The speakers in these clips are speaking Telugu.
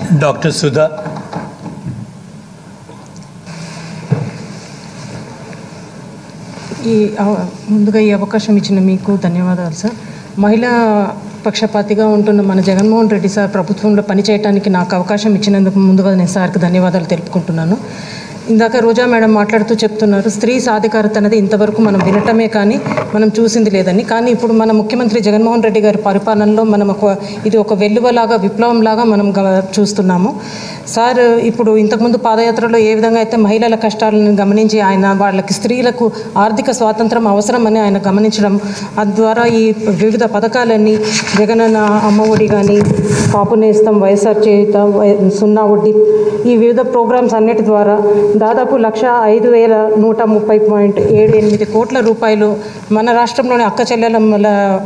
డాక్టర్ సుధా ఈ అవ- ముందుగా ఈ అవకాశం ఇచ్చిన మీకు ధన్యవాదాలు సార్ మహిళా పక్షపాతిగా ఉంటున్న మన జగన్మోహన్ రెడ్డి సార్ ప్రభుత్వంలో పనిచేయడానికి నాకు అవకాశం ఇచ్చినందుకు ముందుగా నేను సార్కి ధన్యవాదాలు తెలుపుకుంటున్నాను ఇందాక రోజా మేడం మాట్లాడుతూ చెప్తున్నారు స్త్రీ సాధికారత అనేది ఇంతవరకు మనం వినటమే కానీ మనం చూసింది లేదని కానీ ఇప్పుడు మన ముఖ్యమంత్రి జగన్మోహన్ రెడ్డి గారి పరిపాలనలో మనం ఒక ఇది ఒక వెల్లువలాగా విప్లవంలాగా మనం గ- చూస్తున్నాము సార్ ఇప్పుడు ఇంతకుముందు పాదయాత్రలో ఏ విధంగా అయితే మహిళల కష్టాలను గమనించి ఆయన వాళ్ళకి స్త్రీలకు ఆర్థిక స్వాతంత్రం అవసరమని ఆయన గమనించడం ద్వారా ఈ వివిధ పథకాలన్నీ జగనన్న అమ్మఒడి కానీ కాపు నేస్తం వైఎస్ఆర్ చేయుత వై- సున్నా వడ్డీ ఈ వివిధ ప్రోగ్రామ్స్ అన్నిటి ద్వారా దాదాపు లక్ష ఐదు వేల నూట ముప్పై పాయింట్ ఏడు ఎనిమిది కోట్ల రూపాయలు మన రాష్ట్రంలోని అక్క చెల్లెల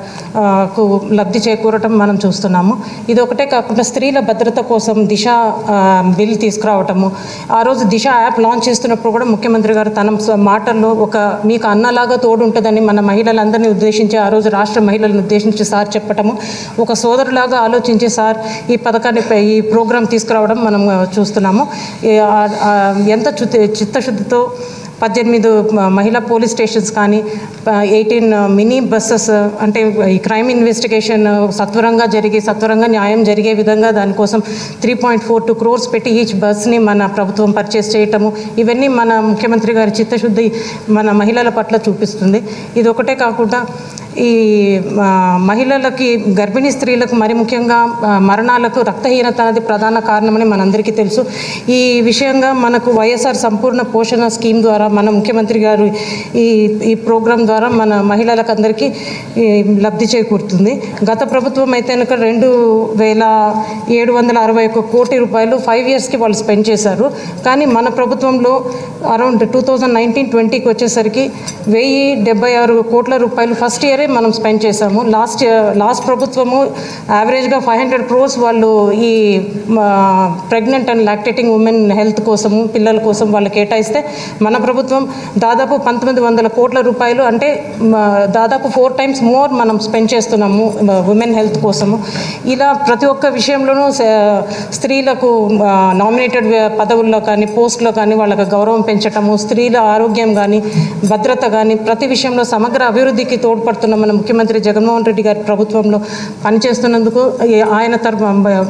కు లబ్ధి చేకూరటం మనం చూస్తున్నాము ఇది ఒకటే కాకుండా స్త్రీల భద్రత కోసం దిశ ఆ, బిల్ తీసుకురావటము ఆ రోజు దిశ యాప్ లాంచ్ చేస్తున్నప్పుడు కూడా ముఖ్యమంత్రి గారు తన స- మాటల్లో ఒక మీకు అన్నలాగా తోడు ఉంటుందని మన మహిళలందరినీ ఉద్దేశించి ఆ రోజు రాష్ట్ర మహిళలను ఉద్దేశించి సార్ చెప్పటము ఒక సోదరులాగా ఆలోచించి సార్ ఈ పథకాన్ని పై- ఈ ప్రోగ్రాం తీసుకురావడం మనం ఆ, చూస్తున్నాము ఈ, ఆ, ఆ, ఎంత చుతి చిత్తశుద్ధితో పద్దెనిమిది మ- మహిళా పోలీస్ స్టేషన్స్ కానీ ఎయిటీన్ మినీ బస్సెస్ అంటే ఈ క్రైమ్ ఇన్వెస్టిగేషన్ సత్వరంగా జరిగి సత్వరంగా న్యాయం జరిగే విధంగా దానికోసం three point four two crores పెట్టి ఈచ్ బస్ని మన ప్రభుత్వం పర్చేస్ చేయటము ఇవన్నీ మన ముఖ్యమంత్రి గారి చిత్తశుద్ధి మన మహిళల పట్ల చూపిస్తుంది ఇది ఒకటే కాకుండా ఈ ఆ, మహిళలకి గర్భిణీ స్త్రీలకు మరి ముఖ్యంగా ఆ, మరణాలకు రక్తహీనత అనేది ప్రధాన కారణమని మనందరికీ తెలుసు ఈ విషయంగా మనకు వైఎస్ఆర్ సంపూర్ణ పోషణ స్కీమ్ ద్వారా మన ముఖ్యమంత్రి గారు ఈ ఈ ప్రోగ్రాం ద్వారా మన మహిళలకు అందరికీ ఈ, లబ్ధి చేకూరుతుంది గత ప్రభుత్వం అయితే కనుక రెండు వేల ఏడు వందల అరవై ఒక్క కోటి రూపాయలు ఫైవ్ ఇయర్స్కి వాళ్ళు స్పెండ్ చేశారు కానీ మన ప్రభుత్వంలో అరౌండ్ టూ థౌజండ్ నైన్టీన్ ట్వంటీకి వచ్చేసరికి వెయ్యి డెబ్బై ఆరు కోట్ల రూపాయలు ఫస్ట్ ఇయరే మనం స్పెండ్ చేశాము లాస్ట్ లాస్ట్ ప్రభుత్వము యావరేజ్గా ఫైవ్ హండ్రెడ్ క్రోర్స్ వాళ్ళు ఈ pregnant and lactating women health కోసము పిల్లల కోసం వాళ్ళు కేటాయిస్తే మన ప్రభుత్వం దాదాపు పంతొమ్మిది వందల కోట్ల రూపాయలు అంటే మ, దాదాపు ఫోర్ టైమ్స్ మోర్ మనం స్పెండ్ చేస్తున్నాము ఉమెన్ హెల్త్ కోసము ఇలా ప్రతి ఒక్క విషయంలోనూ స- స్త్రీలకు నామినేటెడ్ పదవుల్లో కానీ పోస్ట్లో కానీ వాళ్ళకి గౌరవం పెంచటము స్త్రీల ఆరోగ్యం కానీ భద్రత కానీ ప్రతి విషయంలో సమగ్ర అభివృద్ధికి తోడ్పడుతున్న మన ముఖ్యమంత్రి జగన్మోహన్ రెడ్డి గారి ప్రభుత్వంలో పనిచేస్తున్నందుకు ఈ ఆయన తరపు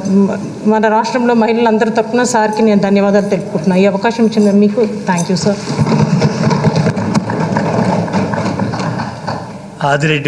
మన రాష్ట్రంలో మహిళలందరి తరపున సార్కి నేను ధన్యవాదాలు తెలుపుకుంటున్నాను ఈ అవకాశం ఇచ్చిన మీకు థ్యాంక్ యూ సార్ ఆదిరెడ్డి